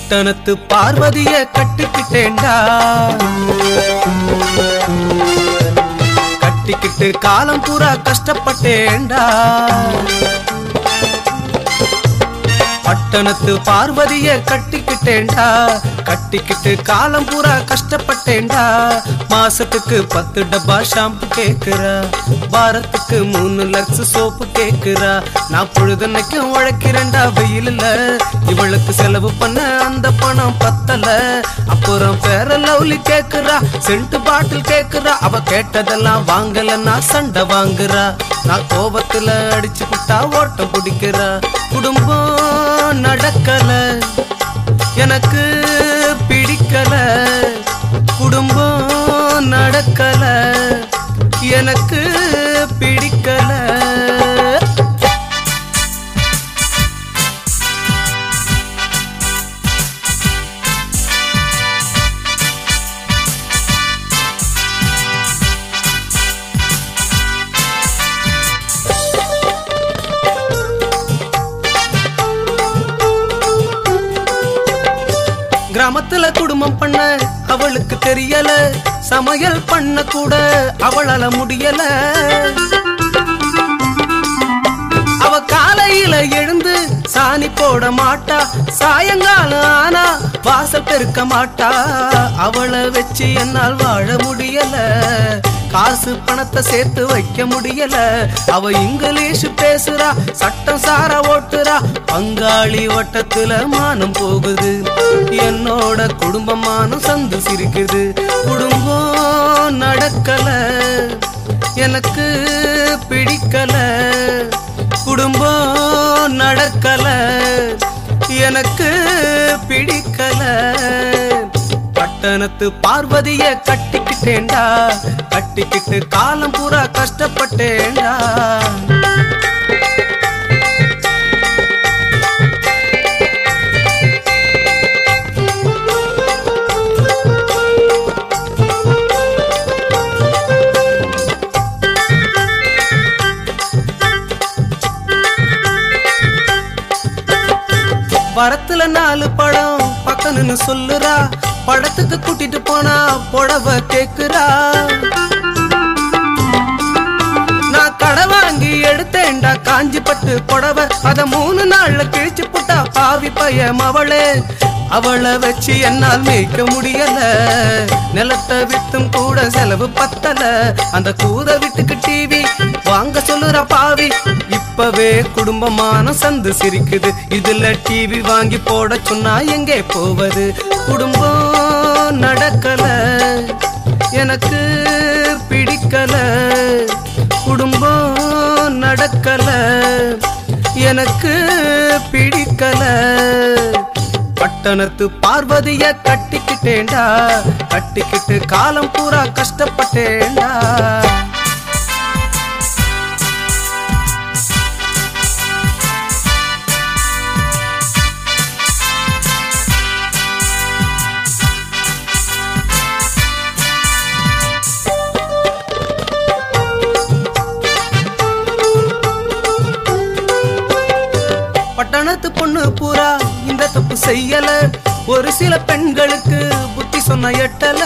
பட்டணத்து பார்வதிய கட்டிக்கிட்டேன்டா கட்டிக்கிட்டு காலம் பூரா கஷ்டப்பட்டேன்டா பட்டணத்து பார்வதிய கட்டிக்கிட்டேன்டா கட்டிக்கிட்டு காலம் பூரா கஷ்டப்பட்டேன்டா மாசத்துக்கு பத்து டப்பா ஷாம்பு கேக்குறா வாரத்துக்கு மூணு லட்ச சோப்பு கேக்குறா நான் பொழுதுன்னைக்கும் உழைக்கிறேன்டா வெயிலில் இவளுக்கு செலவு பண்ண அந்த பணம் பத்தல அப்புறம் பேர லவ்லி கேக்குறா சென்ட் பாட்டில் கேக்குறா அவ கேட்டதெல்லாம் வாங்கலன்னா சண்டை வாங்குறா நான் கோபத்துல அடிச்சு புட்டா ஓட்டம் பிடிக்கிறா குடும்பம் நடக்கல எனக்கு பிடிக்கல குடும்பம் நடக்கல எனக்கு பிடிக்கல கிராமத்துல குடும்பம் பண்ண அவளுக்கு தெரியல சமையல் பண்ண கூட அவளால முடியல அவ காலையில எழுந்து சாணி போட மாட்டா சாயங்காலம் ஆனா வாசல் பெருக்க மாட்டா அவளை வச்சு என்னால் வாழ முடியல காசு பணத்தை சேர்த்து வைக்க முடியல அவ இங்கிலீஷ் பேசுறா சட்டம் சார ஓட்டுறா பங்காளி வட்டத்துல மானம் போகுது என்னோட குடும்பமானம் சந்து சிரிக்குது குடும்பம் நடக்கல எனக்கு பிடிக்கல குடும்பம் நடக்கல எனக்கு பிடிக்கல பட்டணத்து பார்வதிய கட்டிக்கிட்டேன்டா கட்டிக்கிட்டு காலம் பூரா கஷ்டப்பட்டேன்டா வரத்துல நாலு படம் பக்கம்னு சொல்லுறா படத்துக்கு கூட்டிட்டு போனா புடவ கேக்குறா நான் கடை வாங்கி எடுத்தேன்டா காஞ்சி பட்டு புடவ அத மூணு நாள்ல கிழிச்சு புட்டா பாவி பையன் அவளே அவளை வச்சு என்னால் மேய்க்க முடியல நிலத்தை வித்தும் கூட செலவு பத்தல அந்த கூரை வீட்டுக்கு டிவி வாங்க சொல்லுற பாவி இப்பவே குடும்பமான சந்து சிரிக்குது இதுல டிவி வாங்கி போட சொன்னா எங்கே போவது குடும்பம் நடக்கல எனக்கு பிடிக்கல குடும்பம் நடக்கல எனக்கு பிடிக்கல பட்டணத்து பார்வதிய கட்டிக்கிட்டேன்டா கட்டிக்கிட்டு காலம் பூரா கஷ்டப்பட்டேன்டா பட்டணத்து பொண்ணு பூரா இந்த தப்பு செய்யல ஒரு சில பெண்களுக்கு புத்தி சொன்ன எட்டல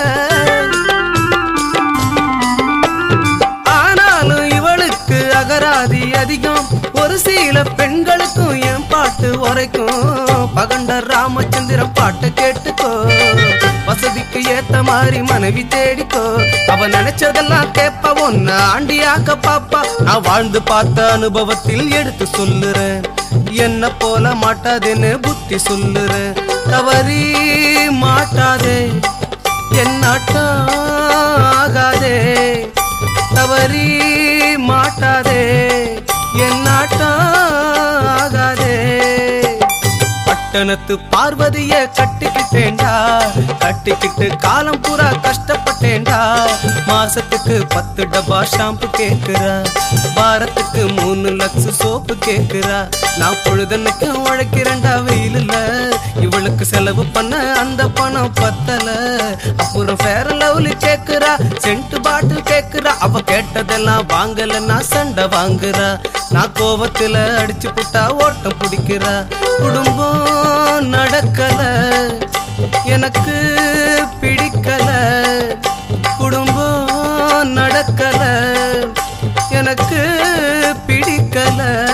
ஆனாலும் இவளுக்கு அகராதி அதிகம் ஒரு சில பெண்களுக்கும் என் பாட்டு உரைக்கும் பகண்ட ராமச்சந்திரன் பாட்டை கேட்டுக்கோ வசதிக்கு ஏத்த மாதிரி மனைவி தேடிக்கோ அவ நினைச்சதெல்லாம் கேப்ப ஒன்னு ஆண்டியாக்க பாப்பா நான் வாழ்ந்து பார்த்த அனுபவத்தில் எடுத்து சொல்லுறேன் என்ன போல மாட்டாதேன்னு புத்தி சொல்லுறேன் தவறி மாட்டாதே என்னாட்டம் ஆகாதே தவறி மாட்டாதே என்னாட்டம் ஆகாதே பட்டணத்து பார்வதிய கட்டிக்கிட்டேன்டா கட்டிக்கிட்டு காலம் பூரா கஷ்டப்பட்டேன்டா மாசத்துக்கு பத்து டப்பா ஷாம்பு கேக்குறா வாரத்துக்கு மூணு லட்சம் சோப்பு கேக்குறா நான் பொழுதன்னைக்கு உழைக்கிறேன்டா வெயிலில் இவளுக்கு செலவு பண்ண அந்த பணம் பத்தல அப்புறம் ஃபேர லவ்லி கேக்குறா சென்ட் பாட்டில் கேக்குறா அவ கேட்டதெல்லாம் வாங்கலன்னா சண்டை வாங்குறா நான் கோவத்துல அடிச்சு புட்டா ஓட்டம் பிடிக்கிறா குடும்பம் நடக்கல எனக்கு பிடிக்கல குடும்பம் நடக்கல எனக்கு பிடிக்கல